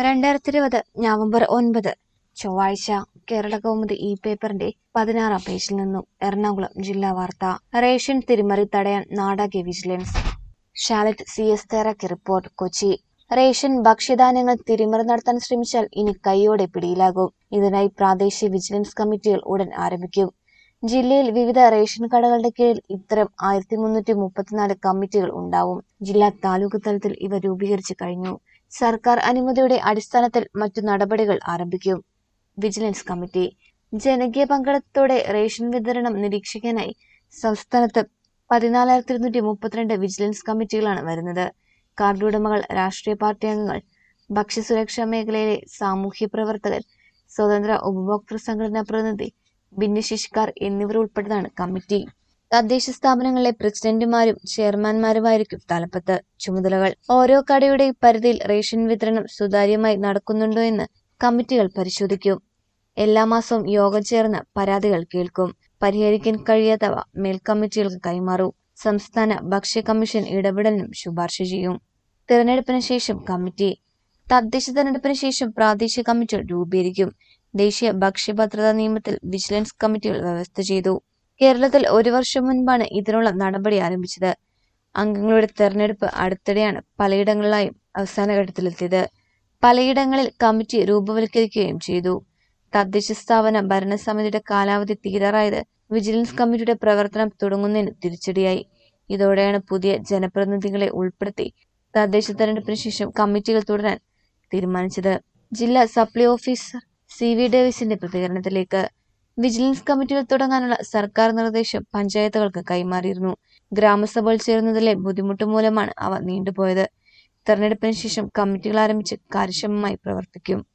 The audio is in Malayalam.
രണ്ടായിരത്തി ഇരുപത് നവംബർ ഒൻപത് ചൊവ്വാഴ്ച കേരള കൗമുദി ഇ പേപ്പറിന്റെ പതിനാറാം പേജിൽ നിന്നും എറണാകുളം ജില്ലാ വാർത്ത റേഷൻ തിരിമറി തടയാൻ നാടാകെ വിജിലൻസ് ഷാലറ്റ് സി എസ് തയ്യാറാക്കിയ റിപ്പോർട്ട് കൊച്ചി റേഷൻ ഭക്ഷ്യധാന്യങ്ങൾ തിരിമറി നടത്താൻ ശ്രമിച്ചാൽ ഇനി കൈയോടെ പിടിയിലാകും ഇതിനായി പ്രാദേശിക വിജിലൻസ് കമ്മിറ്റികൾ ഉടൻ ആരംഭിക്കും ജില്ലയിൽ വിവിധ റേഷൻ കടകളുടെ കീഴിൽ ഇത്തരം ആയിരത്തി മുന്നൂറ്റി മുപ്പത്തിനാല് കമ്മിറ്റികൾ ഉണ്ടാവും ജില്ലാ താലൂക്ക് തലത്തിൽ ഇവ രൂപീകരിച്ചു കഴിഞ്ഞു സർക്കാർ അനുമതിയുടെ അടിസ്ഥാനത്തിൽ മറ്റു നടപടികൾ ആരംഭിക്കും വിജിലൻസ് കമ്മിറ്റി ജനകീയ പങ്കാളിത്തത്തോടെ റേഷൻ വിതരണം നിരീക്ഷിക്കാനായി സംസ്ഥാനത്ത് പതിനാലായിരത്തി ഇരുന്നൂറ്റി മുപ്പത്തിരണ്ട് വിജിലൻസ് കമ്മിറ്റികളാണ് വരുന്നത് കാർഡ് ഉടമകൾ രാഷ്ട്രീയ പാർട്ടി അംഗങ്ങൾ ഭക്ഷ്യസുരക്ഷാ മേഖലയിലെ സാമൂഹ്യ പ്രവർത്തകർ സ്വതന്ത്ര ഉപഭോക്തൃ സംഘടനാ പ്രതിനിധി ഭിന്നശേഷിക്കാർ എന്നിവർ ഉൾപ്പെട്ടതാണ് കമ്മിറ്റി തദ്ദേശ സ്ഥാപനങ്ങളിലെ പ്രസിഡന്റുമാരും ചെയർമാൻമാരുമായിരിക്കും തലപ്പത്ത് ചുമതലകൾ ഓരോ കടയുടെയും പരിധിയിൽ റേഷൻ വിതരണം സുതാര്യമായി നടക്കുന്നുണ്ടോ എന്ന് കമ്മിറ്റികൾ പരിശോധിക്കും എല്ലാ മാസവും യോഗം ചേർന്ന് പരാതികൾ കേൾക്കും പരിഹരിക്കാൻ കഴിയാത്തവ മേൽക്കമ്മിറ്റികൾക്ക് കൈമാറും സംസ്ഥാന ഭക്ഷ്യ കമ്മീഷൻ ഇടപെടലിനും ശുപാർശ ചെയ്യും തിരഞ്ഞെടുപ്പിന് ശേഷം കമ്മിറ്റി തദ്ദേശ തെരഞ്ഞെടുപ്പിന് ശേഷം പ്രാദേശിക കമ്മിറ്റികൾ രൂപീകരിക്കും ദേശീയ ഭക്ഷ്യഭദ്രതാ നിയമത്തിൽ വിജിലൻസ് കമ്മിറ്റികൾ വ്യവസ്ഥ ചെയ്തു കേരളത്തിൽ ഒരു വർഷം മുൻപാണ് ഇതിനുള്ള നടപടി ആരംഭിച്ചത് അംഗങ്ങളുടെ തെരഞ്ഞെടുപ്പ് അടുത്തിടെയാണ് പലയിടങ്ങളിലായും അവസാന ഘട്ടത്തിലെത്തിയത് പലയിടങ്ങളിൽ കമ്മിറ്റി രൂപവൽക്കരിക്കുകയും ചെയ്തു തദ്ദേശ സ്ഥാപന ഭരണസമിതിയുടെ കാലാവധി തീരാറായത് വിജിലൻസ് കമ്മിറ്റിയുടെ പ്രവർത്തനം തുടങ്ങുന്നതിന് തിരിച്ചടിയായി ഇതോടെയാണ് പുതിയ ജനപ്രതിനിധികളെ ഉൾപ്പെടുത്തി തദ്ദേശ തെരഞ്ഞെടുപ്പിന് ശേഷം കമ്മിറ്റികൾ തുടരാൻ തീരുമാനിച്ചത് ജില്ലാ സപ്ലൈ ഓഫീസർ സി വി ഡേവിസിന്റെ പ്രതികരണത്തിലേക്ക് വിജിലൻസ് കമ്മിറ്റികൾ തുടങ്ങാനുള്ള സർക്കാർ നിർദ്ദേശം പഞ്ചായത്തുകൾക്ക് കൈമാറിയിരുന്നു ഗ്രാമസഭകൾ ചേരുന്നതിലെ ബുദ്ധിമുട്ട് മൂലമാണ് അവ നീണ്ടുപോയത് തെരഞ്ഞെടുപ്പിന് ശേഷം കമ്മിറ്റികൾ ആരംഭിച്ച് കാര്യക്ഷമമായി പ്രവർത്തിക്കും